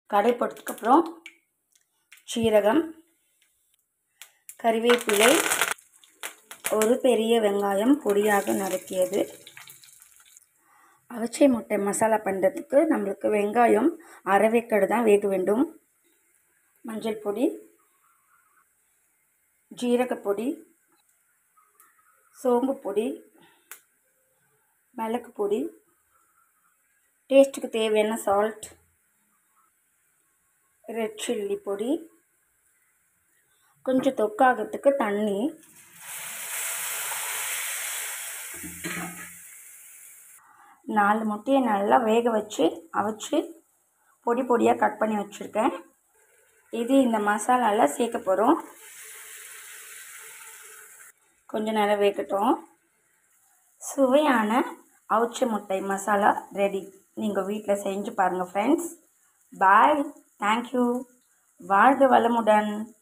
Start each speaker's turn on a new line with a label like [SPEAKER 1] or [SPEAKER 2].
[SPEAKER 1] கடை போட்டதுக்கப்புறம் சீரகம் கறிவேப்பிலை ஒரு பெரிய வெங்காயம் பொடியாக நறுக்கியது அவிச்சை முட்டை மசாலா பண்ணுறதுக்கு நம்மளுக்கு வெங்காயம் அரைவேக்கடு தான் வேக வேண்டும் மஞ்சள் பொடி ஜீரகப்பொடி சோம்பு பொடி மிளகு பொடி டேஸ்ட்டுக்கு தேவையான சால்ட் ரெட் சில்லி பொடி கொஞ்சம் தொக்காகிறதுக்கு தண்ணி நாலு முட்டையை நல்லா வேக வச்சு அவிச்சு பொடி பொடியாக கட் பண்ணி வச்சுருக்கேன் இது இந்த மசாலாவில் சேர்க்க போகிறோம் கொஞ்ச நேரம் வேகட்டும் சுவையான அவிச்ச முட்டை மசாலா ரெடி நீங்கள் வீட்டில் செஞ்சு பாருங்கள் ஃப்ரெண்ட்ஸ் பாய் தேங்க்யூ வாழ்க வளமுடன்